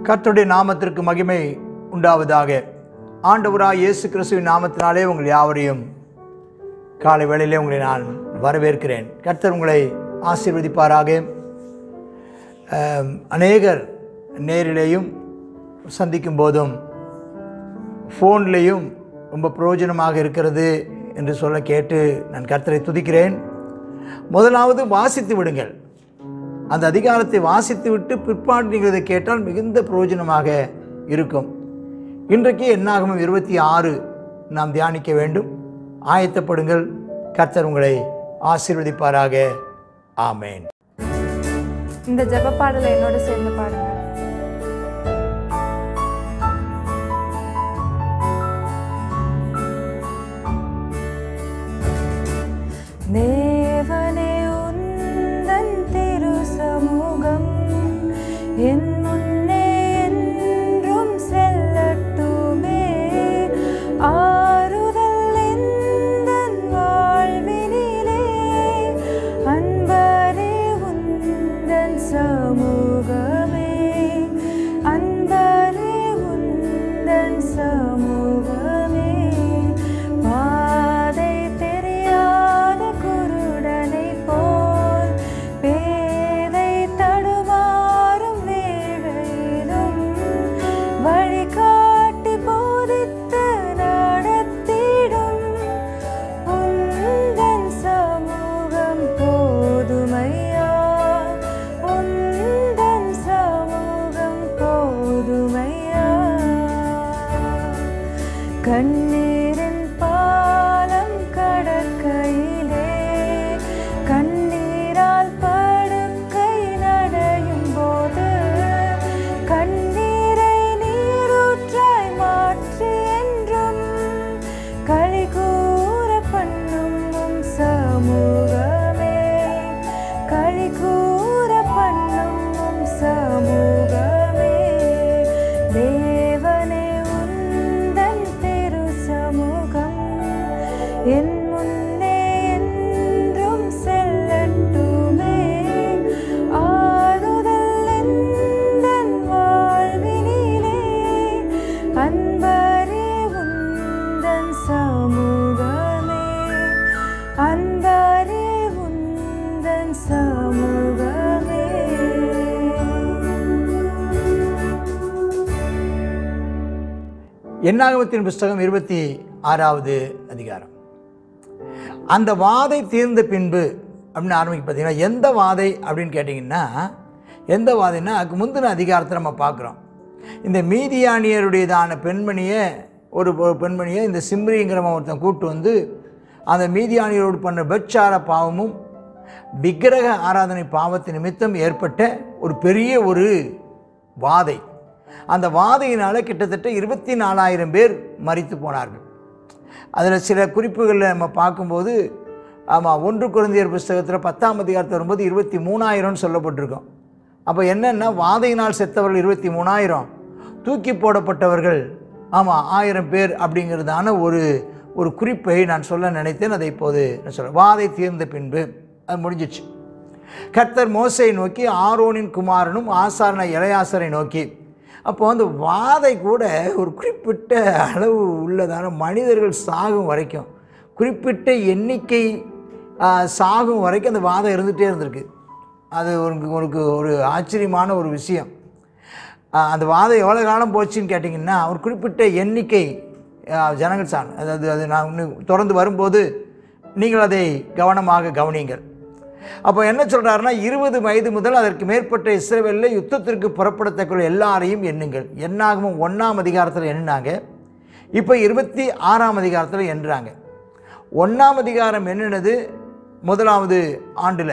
கர்த்தருடைய நாமத்திற்கு மகிமை உண்டாவதாக ஆண்டவராய் இயேசு கிறிஸ்துவின் நாமத்தினாலே உங்கள் யாவரையும் காலை வேளையிலே உங்களை நான் வரவேற்கிறேன் கர்த்தர் உங்களை ஆசீர்வதிப்பாராக ஆம், அநேகர் நேரிலேயும் சந்திக்கும் போதும் ஃபோன்லேயும் ரொம்ப பிரயோஜனமாக இருக்கிறது என்று சொல்ல கேட்டு நான் கர்த்தரை துதிக்கிறேன் முதலாவது வாசித்து விடுங்கள் அந்த அதிகாரத்தை வாசித்து விட்டு பிற்பாடு நீங்கள் இதை கேட்டால் மிகுந்த பிரயோஜனமாக இருக்கும் இன்றைக்கு என்னாகும் இருபத்தி ஆறு நாம் தியானிக்க வேண்டும் ஆயத்தப்படுங்கள் கர்த்தர் உங்களை ஆசீர்வதிப்பாராக ஆமேன் இந்த ஜெப பாடலை என்னோட சேர்ந்து பாடுங்க தேவனே உந்தன் திரு சமூகம் என் முன்னே என்றும் செல்லட்டுமே ஆறுதல் எந்தன் வாழ்வினிலே அன்பரே உந்தன் சமூகமே அன்பரே உந்தன் சமூகமே பாதை தெரியாத குருடனை போல் பேதை தடுமாறும் வேளையிலும் வழிகாட்டி போதித்து நடத்திடும் உந்தன் சமூகம் போதுமையா உந்தன் சமூகம் போதுமையா கண்ணீரின் பாலம் கடற்கையிலே கண்ணீரால் படுக்கை நடையும் போது கண்ணீரை நீரூற்றாய் மாற்றி என்றும் களி கூற பண்ணும் உம் சமூகமே களி கூற பண்ணும் உம் சமூகமே தேவனே உந்தன் திரு சமூகம் என் முன்னே என்றும் செல்லட்டுமே ஆறுதல் எந்தன் வாழ்வினிலே அன்பரே உந்தன் சமூகமே அன்பரே உந்தன் சமூகமே என்னாகமத்தின் புஸ்தகம் இருபத்தி ஆறாவது அதிகாரம் அந்த வாதை தீர்ந்த பின்பு அப்படின்னு ஆரம்பிக்க பார்த்தீங்கன்னா எந்த வாதை அப்படின்னு கேட்டிங்கன்னா எந்த வாதைன்னா அதுக்கு முந்தின அதிகாரத்தை நம்ம பார்க்குறோம் இந்த மீதியானியருடையதான பெண்மணியை ஒரு ஒரு பெண்மணியை இந்த சிம்ரிங்கிறவன் ஒருத்தன் கூட்டு வந்து அந்த மீதியானியரோடு பண்ண பெச்சார பாவமும் விக்கிரக ஆராதனை பாவத்து நிமித்தம் ஏற்பட்ட ஒரு பெரிய ஒரு வாதை அந்த வாதையினால் கிட்டத்தட்ட இருபத்தி நாலாயிரம் பேர் மரித்து போனார்கள் அதில் சில குறிப்புகளில் நம்ம பார்க்கும்போது ஆமாம் ஒன்று குழந்தையர் புஸ்தகத்தில் பத்தாம் அதிகாரத்தில் வரும்போது இருபத்தி மூணாயிரம்னு சொல்லப்பட்டிருக்கோம் அப்போ என்னென்னா வாதையினால் செத்தவர்கள் இருபத்தி மூணாயிரம் தூக்கி போடப்பட்டவர்கள் ஆமாம் ஆயிரம் பேர் அப்படிங்கிறதான ஒரு ஒரு குறிப்பை நான் சொல்ல நினைத்தேன் அதை இப்போது நான் சொல்கிறேன் வாதை தீர்ந்த பின்பு அது முடிஞ்சிச்சு கர்த்தர் மோசையை நோக்கி ஆரோனின் குமாரனும் ஆசாரன இளையாசரை நோக்கி அப்போ அந்த வாதை கூட ஒரு குறிப்பிட்ட அளவு உள்ளதான மனிதர்கள் சாகும் வரைக்கும் குறிப்பிட்ட எண்ணிக்கை ஆ, சாகும் வரைக்கும் அந்த வாதம் இருந்துகிட்டே இருந்திருக்கு அது உனக்கு உனக்கு ஒரு ஆச்சரியமான ஒரு விஷயம் ஆ, அந்த வாதம் எவ்வளோ காலம் போச்சுன்னு கேட்டிங்கன்னா ஒரு குறிப்பிட்ட எண்ணிக்கை ஆ, ஜனங்கள் சான் அதாவது அது நான் இன்னும் தொடர்ந்து வரும்போது நீங்கள் அதை கவனமாக கவனியுங்கள் அப்போ என்ன சொல்கிறாருன்னா இருபது வயது முதல் அதற்கு மேற்பட்ட இஸ்ரேவேலில் யுத்தத்திற்கு புறப்படத்தக்க எல்லாரையும் எண்ணுங்கள் என்னாகவும் ஒன்றாம் அதிகாரத்தில் எண்ணினாங்க இப்போ இருபத்தி ஆறாம் அதிகாரத்தில் எண்ணுறாங்க ஒன்றாம் அதிகாரம் எண்ணினது முதலாவது ஆண்டில்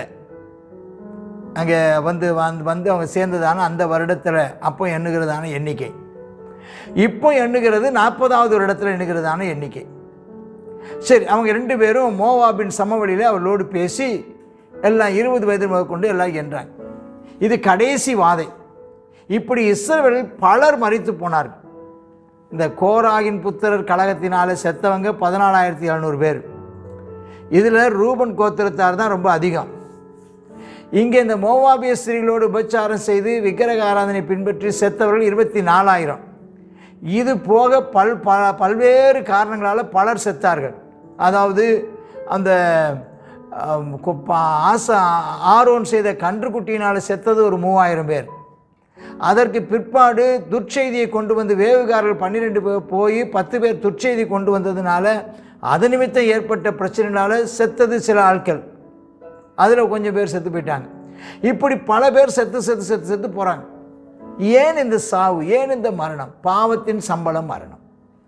அங்கே வந்து வந்து வந்து அவங்க சேர்ந்ததான அந்த வருடத்தில் அப்போ எண்ணுகிறதான எண்ணிக்கை இப்போ எண்ணுகிறது நாற்பதாவது வருடத்தில் எண்ணுகிறதான எண்ணிக்கை சரி அவங்க ரெண்டு பேரும் மோவாபின் சமவெளியில் அவர்களோடு பேசி எல்லாம் இருபது வயது முதற்கொண்டு எல்லாம் என்றாங்க இது கடைசி வாதை இப்படி இஸ்ரவேல் பலர் மரித்து போனார்கள் இந்த கோராகின் புத்திரர் கழகத்தினால செத்தவங்க பதினாலாயிரத்தி எழுநூறு பேர் இதில் ரூபன் கோத்திரத்தார் தான் ரொம்ப அதிகம் இங்கே இந்த மோவாபிய ஸ்திரீகளோடு உபச்சாரம் செய்து விக்கிரக ஆராதனை பின்பற்றி செத்தவர்கள் இருபத்தி நாலாயிரம் இது போக பல் ப பல்வேறு காரணங்களால் பலர் செத்தார்கள் அதாவது அந்த ஆம், கு- பா- ஆசா ஆரோன் செய்த கன்றுக்குட்டியினால் செத்தது ஒரு மூவாயிரம் பேர் அதற்கு பிற்பாடு துர்ச்செய்தியை கொண்டு வந்து வேவுகாரர்கள் பன்னிரெண்டு பேர் போய் பத்து பேர் துர்ச்செய்தி கொண்டு வந்ததுனால அது நிமித்தம் ஏற்பட்ட பிரச்சனைனால செத்தது சில ஆட்கள் அதில் கொஞ்சம் பேர் செத்து போயிட்டாங்க இப்படி பல பேர் செத்து செத்து செத்து செத்து போகிறாங்க ஏன் இந்த சாவு ஏன் இந்த மரணம் பாவத்தின் சம்பளம் மரணம்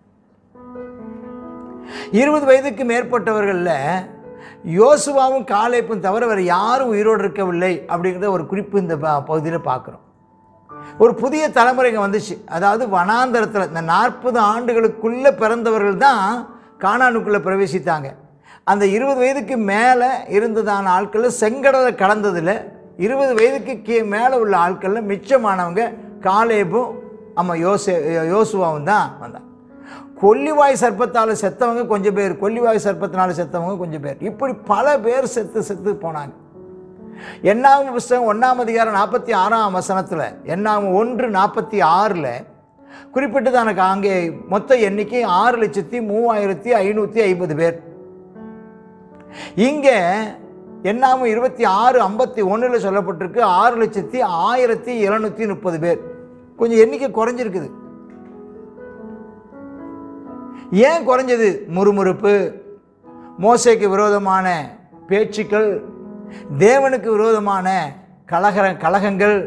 இருபது வயதுக்கு மேற்பட்டவர்களில் யோசுவாவும் காலேப்பும் தவிர வேறு யாரும் உயிரோடு இருக்கவில்லை அப்படிங்கிறத ஒரு குறிப்பு இந்த ப- பகுதியில் பார்க்குறோம் ஒரு புதிய தலைமுறைங்க வந்துச்சு அதாவது வனாந்தரத்தில் இந்த நாற்பது ஆண்டுகளுக்குள்ளே பிறந்தவர்கள் தான் கானானுக்குள்ளே பிரவேசித்தாங்க அந்த இருபது வயதுக்கு மேலே இருந்ததான ஆட்களில் செங்கடலை கடந்ததில் இருபது வயதுக்கு கீ மேலே உள்ள ஆட்களில் மிச்சமானவங்க காலேபும் ஆமா யோசே யோசுவாவும் தான் வந்தாங்க கொல்லிவாய் சர்ப்பத்தால் செத்தவங்க கொஞ்சம் பேர் கொல்லிவாய் சர்ப்பத்தினால செத்தவங்க கொஞ்சம் பேர் இப்படி பல பேர் செத்து செத்து போனாங்க எண்ணாகும் புஸ்தகம் ஒன்றாம் அதிகாரம் நாற்பத்தி ஆறாம் வசனத்தில் எண்ணாகும் ஒன்று நாற்பத்தி ஆறில் குறிப்பிட்டதான அங்கே மொத்த எண்ணிக்கை ஆறு லட்சத்தி மூவாயிரத்தி ஐநூற்றி ஐம்பது பேர் இங்கே எண்ணாகும் இருபத்தி ஆறு ஐம்பத்தி ஒன்றில் சொல்லப்பட்டிருக்கு ஆறு லட்சத்தி ஆயிரத்தி எழுநூற்றி முப்பது பேர் கொஞ்சம் எண்ணிக்கை குறைஞ்சிருக்குது ஏன் குறைஞ்சது முறுமுறுப்பு மோசைக்கு விரோதமான பேச்சுக்கள் தேவனுக்கு விரோதமான கலகர கலகங்கள்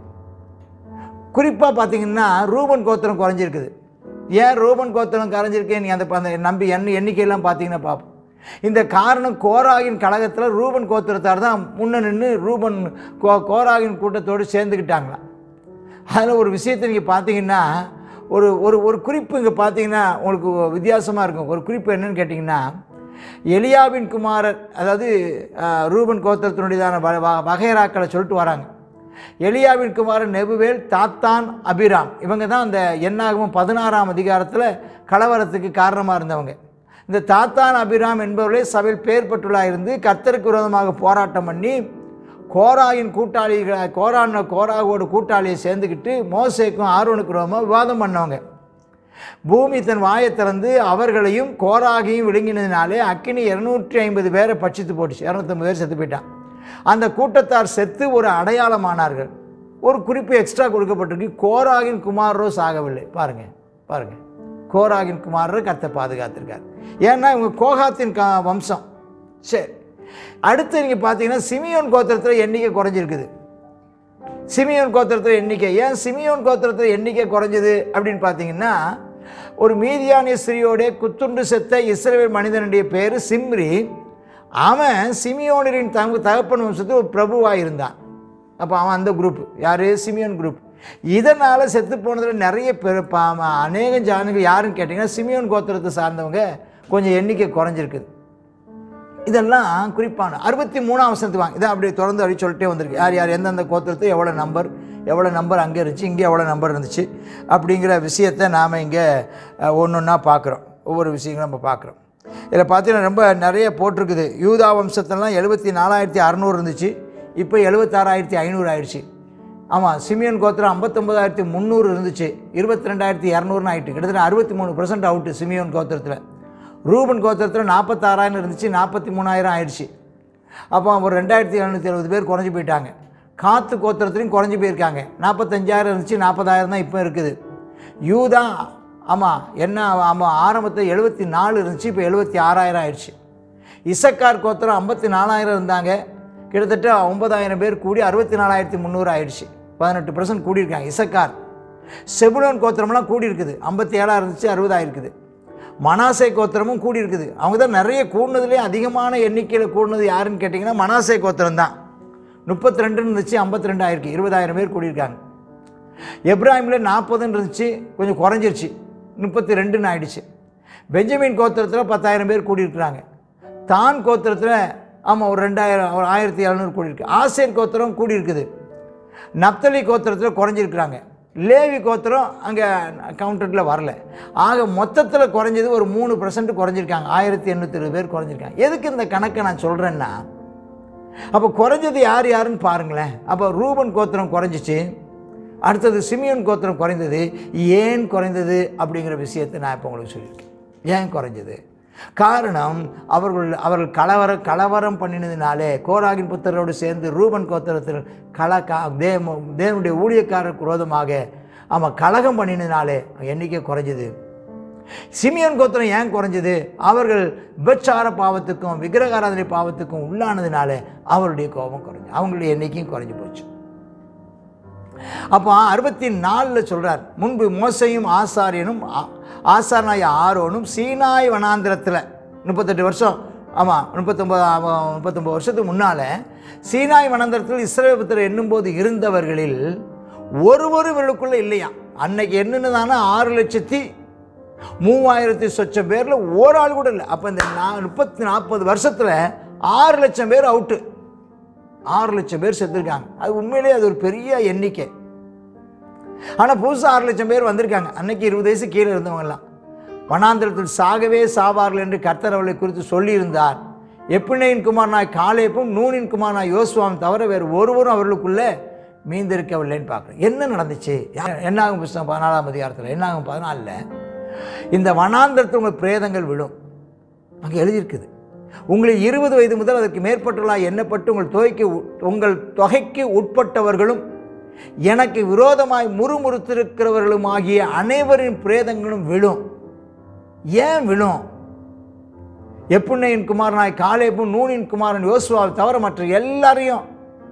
குறிப்பாக பார்த்தீங்கன்னா ரூபன் கோத்திரம் குறைஞ்சிருக்குது ஏன் ரூபன் கோத்திரம் குறைஞ்சிருக்கே நீ அந்த அந்த நம்பி எண்ணி எண்ணிக்கையெல்லாம் பார்த்தீங்கன்னா பார்ப்போம் இந்த காரணம் கோராகின் கழகத்தில் ரூபன் கோத்திரத்தார் தான் முன்ன நின்று ரூபன் கோ கோராகின் கூட்டத்தோடு சேர்ந்துக்கிட்டாங்களாம் அதில் ஒரு விஷயத்தை நீங்கள் பார்த்தீங்கன்னா ஒரு ஒரு ஒரு குறிப்பு இங்கே பார்த்தீங்கன்னா உங்களுக்கு வித்தியாசமாக இருக்கும் ஒரு குறிப்பு என்னன்னு கேட்டிங்கன்னா எலியாவின் குமாரர் அதாவது அஹ், ரூபன் கோத்திரத்தினுடையதான வ- வ- வகைராக்களை சொல்லிட்டு வராங்க எலியாவின் குமாரன் நெபுவேல் தாத்தான் அபிராம் இவங்க தான் அந்த எண்ணாகவும் பதினாறாம் அதிகாரத்தில் கலவரத்துக்கு காரணமாக இருந்தவங்க இந்த தாத்தான் அபிராம் என்பவர்களே சபையில் பேர் பெற்றுள்ளாக இருந்து கர்த்தருக்கு விரோதமாக போராட்டம் பண்ணி கோராயின் கூட்டாளிகளை கோரான கோராவோட கூட்டாளியை சேர்ந்துக்கிட்டு மோசேக்கும் ஆரோனுக்கு விரோதமாக விவாதம் பண்ணவங்க பூமி தன் வாயை திறந்து அவர்களையும் கோராகையும் விழுங்கினதினாலே அக்கினி இரநூற்றி ஐம்பது பேரை பட்சித்து போட்டுச்சு இரநூத்தம்பது பேர் செத்து போயிட்டான் அந்த கூட்டத்தார் செத்து ஒரு அடையாளமானார்கள் ஒரு குறிப்பு எக்ஸ்ட்ரா கொடுக்கப்பட்டிருக்கு கோராகின் குமாரரோ சாகவில்லை பாருங்க பாருங்க கோராகின் குமாரரை கத்தை பாதுகாத்திருக்கார் ஏன்னா இவங்க கோகாத்தின் கா வம்சம் சரி அடுத்து நீங்கள் பார்த்தீங்கன்னா சிமியோன் கோத்திரத்தில் எண்ணிக்கை குறைஞ்சிருக்குது சிமியோன் கோத்திரத்தில் எண்ணிக்கை ஏன் சிமியோன் கோத்திரத்தில் எண்ணிக்கை குறைஞ்சது அப்படின்னு பார்த்தீங்கன்னா ஒரு மீதியானிய ஸ்திரீயோடைய குத்துண்டு செத்த இஸ்ரவேல் மனிதனுடைய பேர் சிம்ரி அவன் சிமியோனரின் தங்க தகப்பன் வம்சத்தில் ஒரு பிரபுவாக இருந்தான் அப்போ அவன் அந்த குரூப் யார் சிமியோன் குரூப் இதனால் செத்து போனதில் நிறைய பேர் பா அநேக ஜானங்கள் யாருன்னு கேட்டிங்கன்னா சிமியோன் கோத்திரத்தை சார்ந்தவங்க கொஞ்சம் எண்ணிக்கை குறைஞ்சிருக்குது இதெல்லாம் குறிப்பான அறுபத்தி மூணாம் வசனத்துக்கு வாங்க இதான் அப்படியே தொடர்ந்து அப்படி சொல்லிட்டே வந்திருக்கு யார் யார் எந்தெந்த கோத்திரத்தை எவ்வளோ நம்பர் எவ்வளோ நம்பர் அங்கே இருந்துச்சு இங்கே எவ்வளோ நம்பர் இருந்துச்சு அப்படிங்கிற விஷயத்தை நாம் இங்கே ஒன்று ஒன்றா பார்க்குறோம் ஒவ்வொரு விஷயங்களும் நம்ம பார்க்குறோம் இதில் பார்த்தீங்கன்னா ரொம்ப நிறைய போட்டிருக்குது யூதா வம்சத்துலலாம் எழுபத்தி நாலாயிரத்தி அறநூறு இருந்துச்சு இப்போ எழுபத்தாறாயிரத்தி ஐநூறு ஆயிடுச்சு ஆமாம் சிமியன் கோத்திரம் ஐம்பத்தொம்பதாயிரத்தி முந்நூறு இருந்துச்சு இருபத்தி ரெண்டாயிரத்தி இரநூறுன்னு ஆயிட்டு கிட்டத்தட்ட அறுபத்தி மூணு பர்சன்ட் அவுட்டு சிமியோன் கோத்திரத்தில் ரூபன் கோத்திரத்தில் நாற்பத்தாறாயிரம் இருந்துச்சு நாற்பத்தி மூணாயிரம் ஆயிடுச்சு அப்போ ஒரு ரெண்டாயிரத்தி எழுநூற்றி எழுபது பேர் குறைஞ்சி போயிட்டாங்க காத்து கோத்திரத்துலையும் குறைஞ்சி போயிருக்காங்க நாற்பத்தஞ்சாயிரம் இருந்துச்சு நாற்பதாயிரம் தான் இப்போ இருக்குது யூதா ஆமாம் என்ன ஆமாம் ஆரம்பத்தில் எழுபத்தி நாலு இருந்துச்சு இப்போ எழுபத்தி ஆறாயிரம் ஆயிடுச்சு இசக்கார் கோத்திரம் ஐம்பத்தி நாலாயிரம் இருந்தாங்க கிட்டத்தட்ட ஒன்பதாயிரம் பேர் கூடி அறுபத்தி நாலாயிரத்தி முந்நூறு ஆயிடுச்சு பதினெட்டு பர்சன்ட் கூடியிருக்காங்க இசக்கார் செபுலோன் கோத்திரம்லாம் கூடி இருக்குது ஐம்பத்தி ஏழாயிரம் இருந்துச்சு அறுபதாயிரம் இருக்குது மனாசே கோத்திரமும் கூடி இருக்குது அவங்க தான் நிறைய கூடினதுலேயே அதிகமான எண்ணிக்கையில் கூடினது யாருன்னு கேட்டிங்கன்னா மனாசே கோத்திரம் தான் முப்பத்தி ரெண்டுன்னு இருந்துச்சு ஐம்பத்தி ரெண்டு ஆயிருக்கு இருபதாயிரம் பேர் கூடியிருக்காங்க எப்ராஹிமில் நாற்பதுன்னு இருந்துச்சு கொஞ்சம் குறைஞ்சிருச்சு முப்பத்தி ரெண்டுன்னு ஆயிடுச்சு பெஞ்சமின் கோத்திரத்தில் பத்தாயிரம் பேர் கூடியிருக்கிறாங்க தான் கோத்திரத்தில் ஆமாம் ஒரு ரெண்டாயிரம் ஒரு ஆயிரத்தி எழுநூறு கூடியிருக்கு ஆசேர் கோத்திரம் கூடியிருக்குது நப்தலி கோத்திரத்தில் குறைஞ்சிருக்கிறாங்க லேவி கோத்திரம் அங்கே கவுண்டரில் வரல ஆக மொத்தத்தில் குறைஞ்சது ஒரு மூணு பர்சன்ட் குறைஞ்சிருக்காங்க ஆயிரத்தி எண்ணூற்றி இருபது பேர் குறைஞ்சிருக்காங்க எதுக்கு இந்த கணக்கை நான் சொல்கிறேன்னா அப்போ குறைஞ்சது யார் யாருன்னு பாருங்களேன் அப்போ ரூபன் கோத்திரம் குறைஞ்சிச்சு அடுத்தது சிமியன் கோத்திரம் குறைந்தது ஏன் குறைந்தது அப்படிங்கிற விஷயத்தை நான் இப்போ உங்களுக்கு சொல்லியிருக்கேன் ஏன் குறைஞ்சது காரணம் அவர்கள் அவர்கள் கலவர கலவரம் பண்ணினதுனாலே கோராகின் புத்தரோடு சேர்ந்து ரூபன் கோத்திரத்தில் கல கா தேவ தேவனுடைய ஊழியக்காரருக்கு விரோதமாக அவன் கலகம் பண்ணினதுனாலே எண்ணிக்கை குறைஞ்சது சிமியன் கோத்திரம் ஏன் குறைஞ்சது அவர்கள் விபச்சார பாவத்துக்கும் விக்கிரகாராதனை பாவத்துக்கும் உள்ளானதுனால அவருடைய கோபம் குறைஞ்சு அவங்களுடைய எண்ணிக்கையும் குறைஞ்சு போச்சு அப்போ அறுபத்தி நாலில் சொல்கிறார் முன்பு மோசையும் ஆசாரியனும் ஆ- ஆசாரனாய ஆரோனும் சீனாய் வனாந்திரத்தில் முப்பத்தெட்டு வருஷம் ஆமாம் முப்பத்தொம்பது முப்பத்தொம்பது வருஷத்துக்கு முன்னால் சீனாய் வனாந்திரத்தில் இஸ்ரேல் புத்தர் எண்ணும்போது இருந்தவர்களில் ஒருவரும் இவர்களுக்குள்ளே இல்லையா அன்னைக்கு எண்ணுனதான ஆறு லட்சத்தி மூவாயிரத்தி சொச்சம் பேரில் ஒரு ஆள் கூட இல்லை அப்போ இந்த நா முப்பத்தி நாற்பது வருஷத்தில் ஆறு லட்சம் பேர் அவுட்டு ஆறு லட்சம் பேர் செத்துருக்காங்க அது உண்மையிலேயே அது ஒரு பெரிய எண்ணிக்கை ஆனால் புதுசாக ஆறு லட்சம் பேர் வந்திருக்காங்க அன்னைக்கு இருபது வயசு கீழே இருந்தவங்கலாம் வனாந்திரத்தில் சாகவே சாவார்கள் என்று கர்த்தர் அவளை குறித்து சொல்லியிருந்தார் எப்பினையின் குமாரனாய் காலேப்பும் நூனின் குமாரனாய் யோசுவாவும் தவிர வேறு ஒருவரும் அவர்களுக்குள்ளே மீந்திருக்கவில்லைன்னு பார்க்குறேன் என்ன நடந்துச்சு யா- என்னாகும் புஸ்தகம் பதினாலாம் அதிகாரத்தில் என்னாகும் பதினாலில் இந்த வனாந்திரத்தில் உங்கள் பிரேதங்கள் விழும் அங்கே எழுதியிருக்குது உங்களில் இருபது வயது முதல் அதற்கு மேற்பட்டுள்ளாய் எண்ணப்பட்டு உங்கள் தொகைக்கு உ- உங்கள் தொகைக்கு உட்பட்டவர்களும் எனக்கு விரோதமாய் முறுமுறுத்திருக்கிறவர்களும் ஆகிய அனைவரின் பிரேதங்களும் விழும் ஏன் விழும் எப்புண்ணையின் குமாரனாய் காலேபும் நூனின் குமாரன் யோசுவாவை தவிர மற்ற எல்லாரையும்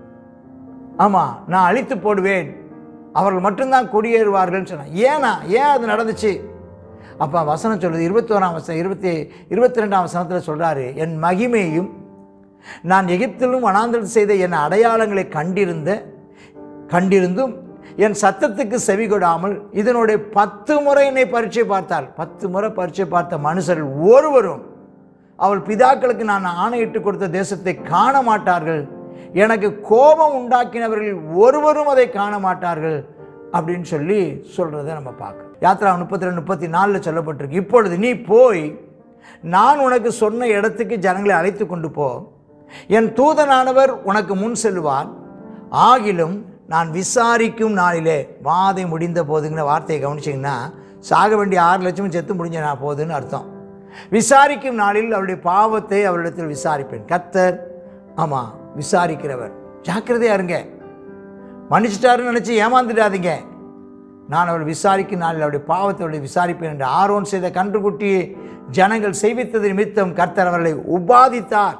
ஆமாம் நான் அழித்து போடுவேன் அவர்கள் மட்டும்தான் குடியேறுவார்கள்னு சொன்னான் ஏனா ஏன் அது நடந்துச்சு அப்போ வசனம் சொல்லுது இருபத்தோராம் வசனம் இருபத்தி இருபத்தி ரெண்டாம் வசனத்தில் சொல்கிறாரு என் மகிமையும் நான் எகிப்திலும் வனாந்திரத்தில் செய்த என் அடையாளங்களை கண்டிருந்த கண்டிருந்தும் என் சத்தத்துக்கு செவி கொடாமல் இதனுடைய பத்து முறை என்னை பரீட்சை பார்த்தாள் பத்து முறை பரீட்சை பார்த்த மனுஷர்கள் ஒருவரும் அவள் பிதாக்களுக்கு நான் ஆணையிட்டு கொடுத்த தேசத்தை காண மாட்டார்கள் எனக்கு கோபம் உண்டாக்கினவர்கள் ஒருவரும் அதை காண மாட்டார்கள் அப்படின்னு சொல்லி சொல்கிறத நம்ம பார்க்கணும் யாத்ரா முப்பத்தி ரெண்டு முப்பத்தி நாலில் சொல்லப்பட்டிருக்கு இப்பொழுது நீ போய் நான் உனக்கு சொன்ன இடத்துக்கு ஜனங்களை அழைத்து கொண்டு போ என் தூதனானவர் உனக்கு முன் செல்வார் ஆகிலும் நான் விசாரிக்கும் நாளிலே வாதை முடிந்த போதுங்கிற வார்த்தையை கவனிச்சிங்கன்னா சாக வேண்டிய ஆறு லட்சமும் செத்து முடிஞ்ச நான் போதுன்னு அர்த்தம் விசாரிக்கும் நாளில் அவருடைய பாவத்தை அவரிடத்தில் விசாரிப்பேன் கத்தர் ஆமாம் விசாரிக்கிறவர் ஜாக்கிரதையா இருங்க மன்னிச்சிட்டாருன்னு நினச்சி ஏமாந்துடாதீங்க நான் அவள் விசாரிக்கும் நாளில் அவருடைய பாவத்தை அவருடைய விசாரிப்பேன் என்று ஆரோன் செய்த கன்றுக்குட்டியை ஜனங்கள் செய்வித்தது நிமித்தம் கர்த்தர் அவர்களை உபாதித்தார்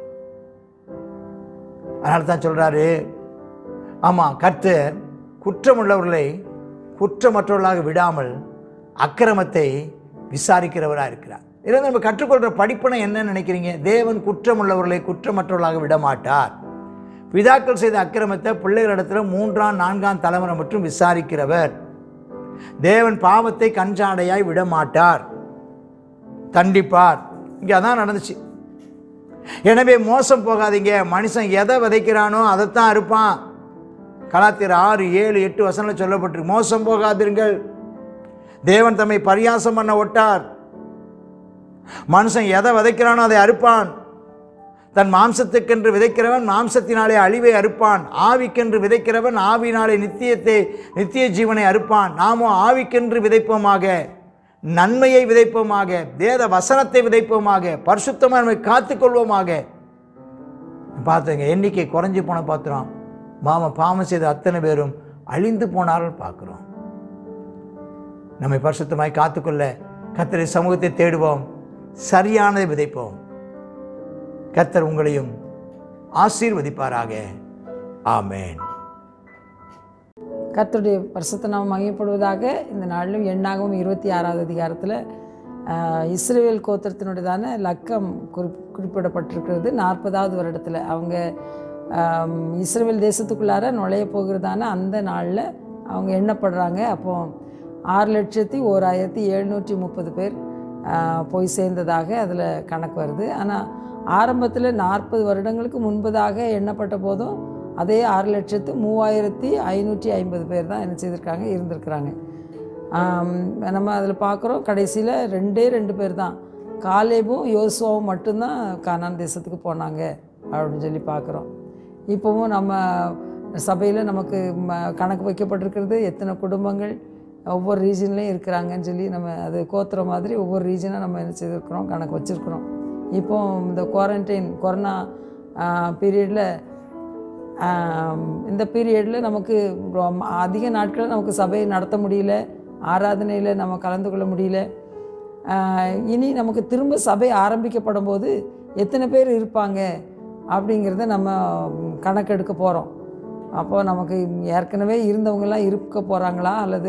அதனால தான் சொல்கிறாரு ஆமாம் கர்த்தர் குற்றமுள்ளவர்களை குற்றமற்றவர்களாக விடாமல் அக்கிரமத்தை விசாரிக்கிறவராக இருக்கிறார் இதில் நம்ம கற்றுக்கொள்கிற படிப்பினை என்ன நினைக்கிறீங்க தேவன் குற்றமுள்ளவர்களை குற்றமற்றவர்களாக விட மாட்டார் பிதாக்கள் செய்த அக்கிரமத்தை பிள்ளைகளிடத்தில் மூன்றாம் நான்காம் தலைமுறை மட்டும் விசாரிக்கிறவர் தேவன் பாவத்தை கஞ்சாடையாய் விட மாட்டார் தண்டிப்பார் இங்கே அதான் நடந்துச்சு எனவே மோசம் போகாதீங்க மனுஷன் எதை விதைக்கிறானோ அதைத்தான் அறுப்பான் கலாத்திர ஆறு ஏழு எட்டு வசனம் சொல்லப்பட்டிருக்கு மோசம் போகாதீர்கள் தேவன் தம்மை பரியாசம் பண்ண ஒட்டார் மனுஷன் எதை விதைக்கிறானோ அதை அறுப்பான் தன் மாம்சத்துக்கென்று விதைக்கிறவன் மாம்சத்தினாலே அழிவை அறுப்பான் ஆவிக்கென்று விதைக்கிறவன் ஆவினாலே நித்தியத்தை நித்திய ஜீவனை அறுப்பான் நாமோ ஆவிக்கென்று விதைப்போமாக நன்மையை விதைப்போமாக வேத வசனத்தை விதைப்போமாக பரிசுத்தமாக நம்மை காத்துக்கொள்வோமாக பார்த்துங்க எண்ணிக்கை குறைஞ்சி போன பார்த்துறோம் மாமா பாவம் செய்த அத்தனை பேரும் அழிந்து போனார்கள் பார்க்குறோம் நம்மை பரிசுத்தமாய் காத்துக்கொள்ள கத்தரை சமூகத்தை தேடுவோம் சரியானதை விதைப்போம் கத்தர் உங்களையும் ஆசீர்வதிப்பாராக ஆமென் கர்த்தருடைய பரிசுத்த நாமம் மகிமைப்படுவதாக இந்த நாளிலும் எண்ணாகவும் இருபத்தி ஆறாவது அதிகாரத்தில் இஸ்ரேல் கோத்திரத்தினுடையதான லக்கம் குறி குறிப்பிடப்பட்டிருக்கிறது நாற்பதாவது வருடத்தில் அவங்க ஆம், இஸ்ரேல் தேசத்துக்குள்ளார நுழைய போகிறதான அந்த நாளில் அவங்க எண்ணப்படுறாங்க அப்போ ஆறு லட்சத்தி ஓர் ஆயிரத்தி எழுநூற்றி முப்பது பேர் ஆ, போய் சேர்ந்ததாக அதில் கணக்கு வருது ஆனால் ஆரம்பத்தில் நாற்பது வருடங்களுக்கு முன்பதாக எண்ணப்பட்ட போதும் அதே ஆறு லட்சத்து மூவாயிரத்தி ஐநூற்றி ஐம்பது பேர் தான் என்ன செய்திருக்காங்க இருந்திருக்கிறாங்க ஆம், நம்ம அதில் பார்க்குறோம் கடைசியில் ரெண்டே ரெண்டு பேர் தான் காலேபும் யோசுவாவும் மட்டும்தான் கானான் தேசத்துக்கு போனாங்க அப்படின்னு சொல்லி பார்க்குறோம் இப்போவும் நம்ம சபையில் நமக்கு ம- கணக்கு வைக்கப்பட்டிருக்கிறது எத்தனை குடும்பங்கள் ஒவ்வொரு ரீஜன்லேயும் இருக்கிறாங்கன்னு சொல்லி நம்ம அது கோத்துற மாதிரி ஒவ்வொரு ரீஜனாக நம்ம என்ன செய்திருக்கிறோம் கணக்கு வச்சுருக்கிறோம் இப்போ இந்த குவாரண்டைன் கொரோனா பீரியடில் இந்த பீரியடில் நமக்கு ரொம்ப அதிக நாட்கள் நமக்கு சபையை நடத்த முடியல ஆராதனையில் நம்ம கலந்து கொள்ள முடியல ஆஹ் இனி நமக்கு திரும்ப சபை ஆரம்பிக்கப்படும் போது எத்தனை பேர் இருப்பாங்க அப்படிங்கிறத நம்ம ம், கணக்கெடுக்க போகிறோம் அப்போ நமக்கு ஏற்கனவே இருந்தவங்கெல்லாம் இருக்க போகிறாங்களா அல்லது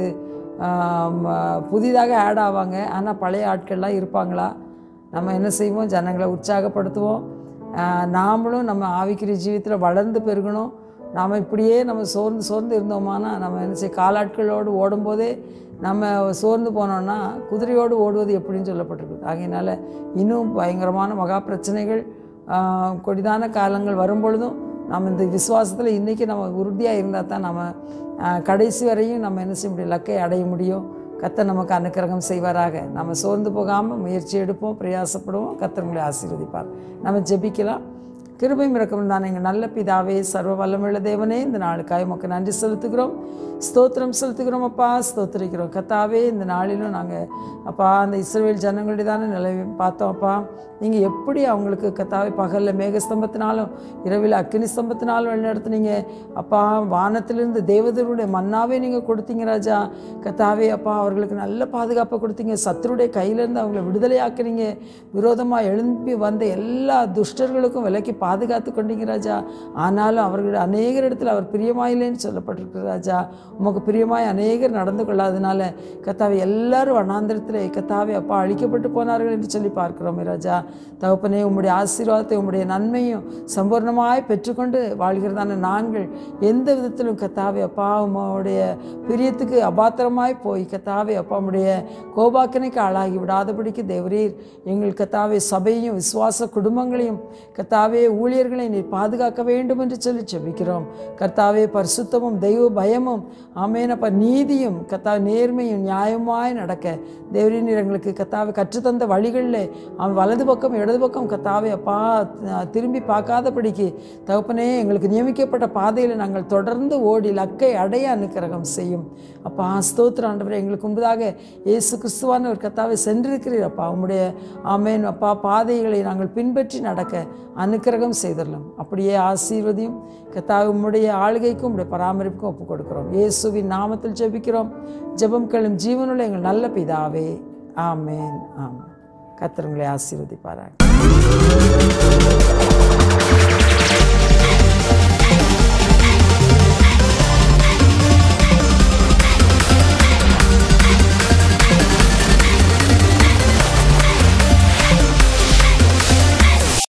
ஆம், புதிதாக ஆட் ஆவாங்க ஆனால் பழைய ஆட்கள்லாம் இருப்பாங்களா நம்ம என்ன செய்வோம் ஜனங்களை உற்சாகப்படுத்துவோம் ஆஹ் நாமளும் நம்ம ஆவிக்குரிய ஜீவித்தில் வளர்ந்து பெருகணும் நாம் இப்படியே நம்ம சோர்ந்து சோர்ந்து இருந்தோமானா நம்ம என்ன செய்ய காலாட்களோடு ஓடும்போதே நம்ம சோர்ந்து போனோம்னா குதிரையோடு ஓடுவது எப்படின்னு சொல்லப்பட்டிருக்கு ஆகையினால இன்னும் பயங்கரமான மகா பிரச்சனைகள் ஆஹ் கொடிதான காலங்கள் வரும்பொழுதும் நம்ம இந்த விசுவாசத்தில் இன்றைக்கி நம்ம உறுதியாக இருந்தால் தான் நம்ம ஆஹ் கடைசி வரையும் நம்ம என்ன செய்ய முடியும் லக்கை அடைய முடியும் கத்தர் நமக்கு அனுக்கிரகம் செய்வாராக நம்ம சோர்ந்து போகாமல் முயற்சி எடுப்போம் பிரயாசப்படுவோம் கத்தர் உங்களை ஆசீர்வதிப்பார் நம்ம ஜெபிக்கலாம் கிருபை மிரக்கம் தான் எங்கள் நல்ல பிதாவே சர்வ வல்லமுள்ள தேவனே இந்த நாளுக்காக உமக்கு நன்றி செலுத்துகிறோம் ஸ்தோத்திரம் செலுத்துகிறோம் அப்பா ஸ்தோத்திரிக்கிறோம் கத்தாவே இந்த நாளிலும் நாங்கள் அப்பா அந்த இஸ்ரவேல் ஜனங்களுடைய தானே நிலவை பார்த்தோம் அப்பா நீங்கள் எப்படி அவங்களுக்கு கத்தாவே பகலில் மேகஸ்தம்பத்தினாலும் இரவில் அக்கினி ஸ்தம்பத்தினாலும் வழிநடத்துனீங்க அப்பா வானத்திலிருந்து தேவதருடைய மன்னாவே நீங்கள் கொடுத்தீங்க ராஜா கத்தாவே அப்பா அவர்களுக்கு நல்ல பாதுகாப்பை கொடுத்தீங்க சத்துருடைய கையிலேருந்து அவங்கள விடுதலையாக்குனீங்க விரோதமாக எழும்பி வந்த எல்லா துஷ்டர்களுக்கும் விலக்கி பாதுகாத்து கொண்டீங்க ராஜா ஆனாலும் அவர்களுடைய அநேகர் இடத்துல அவர் பிரியமாயில்லைன்னு சொல்லப்பட்டிருக்கு ராஜா உமக்கு பிரியமாய் அநேகர் நடந்து கொள்ளாதனால கத்தாவை எல்லாரும் வனாந்திரத்தில் கத்தாவை அப்பா அழிக்கப்பட்டு போனார்கள் என்று சொல்லி பார்க்கிறோமே ராஜா தகப்பனே உம்முடைய ஆசீர்வாதத்தை உம்முடைய நன்மையும் சம்பூர்ணமாய் பெற்றுக்கொண்டு வாழ்கிறதான நாங்கள் எந்த விதத்திலும் கத்தாவே அப்பா உம்முடைய பிரியத்துக்கு அபாத்திரமாய் போய் கத்தாவே அப்பா உம்முடைய கோபாக்கனைக்கு ஆளாகி விடாதபடிக்கு தேவரீர் எங்கள் கத்தாவே சபையும் விசுவாச குடும்பங்களையும் கத்தாவே ஊழியர்களை நீர் பாதுகாக்க வேண்டும் என்று சொல்லி செபிக்கிறோம் கர்த்தாவே பரிசுத்தமும் தெய்வ பயமும் ஆமேனப்பா நீதியும் கத்தா நேர்மையும் நியாயமாய் நடக்க தேவரீர் நீர் எங்களுக்கு கத்தாவை கற்றுத்தந்த வழிகளில் அவன் வலது பக்கம் இடது பக்கம் கத்தாவே அப்பா அஹ், திரும்பி பார்க்காதபடிக்கு தகப்பனே எங்களுக்கு நியமிக்கப்பட்ட பாதையில் நாங்கள் தொடர்ந்து ஓடி லக்கை அடைய அனுக்கிரகம் செய்யும் அப்பா ஸ்தோத்திர ஆண்டவரே எங்களுக்கு முன்பதாக இயேசு கிறிஸ்துவான ஒரு கத்தாவை சென்றிருக்கிறீர் அப்பா உம்முடைய ஆமேன் அப்பா பாதைகளை நாங்கள் பின்பற்றி நடக்க அனுக்கிரகம் செய்திடலாம் அப்படியே ஆசீர்வதியும் கத்தாவை உம்முடைய ஆளுகைக்கும் உம்முடைய பராமரிப்புக்கும் ஒப்புக் கொடுக்கிறோம் இயேசுவின் நாமத்தில் ஜெபிக்கிறோம் ஜெபம் கேளும் ஜீவனுள்ள எங்கள் நல்ல பிதாவே ஆமேன் ஆமேன் கர்த்தர் உங்களை ஆசீர்வதிப்பாராக